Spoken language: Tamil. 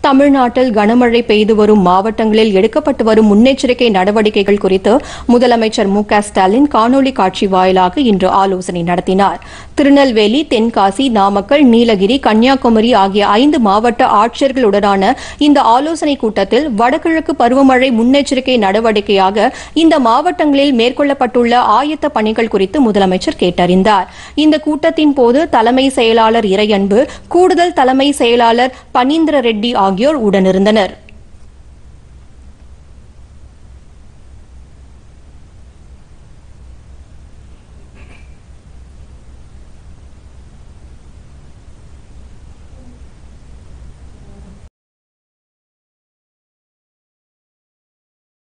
தமிழ்நாட்டில் கனமழை பெய்து வரும் மாவட்டங்களில் எடுக்கப்பட்டு வரும் முன்னெச்சரிக்கை நடவடிக்கைகள் குறித்து முதலமைச்சர் மு க ஸ்டாலின் காணொலி காட்சி வாயிலாக இன்று ஆலோசனை நடத்தினார் திருநெல்வேலி தென்காசி நாமக்கல் நீலகிரி கன்னியாகுமரி ஆகிய ஐந்து மாவட்ட ஆட்சியர்களுடனான இந்த ஆலோசனைக் கூட்டத்தில் வடகிழக்கு பருவமழை முன்னெச்சரிக்கை நடவடிக்கையாக இந்த மாவட்டங்களில் மேற்கொள்ளப்பட்டுள்ள ஆயத்த பணிகள் குறித்து முதலமைச்சர் கேட்டறிந்தார் இந்த கூட்டத்தின் போது தலைமை செயலாளர் இறையன்பு கூடுதல் தலைமை செயலாளர் பனீந்திர ரெட்டி ஆகியோர் உடனிருந்தனர்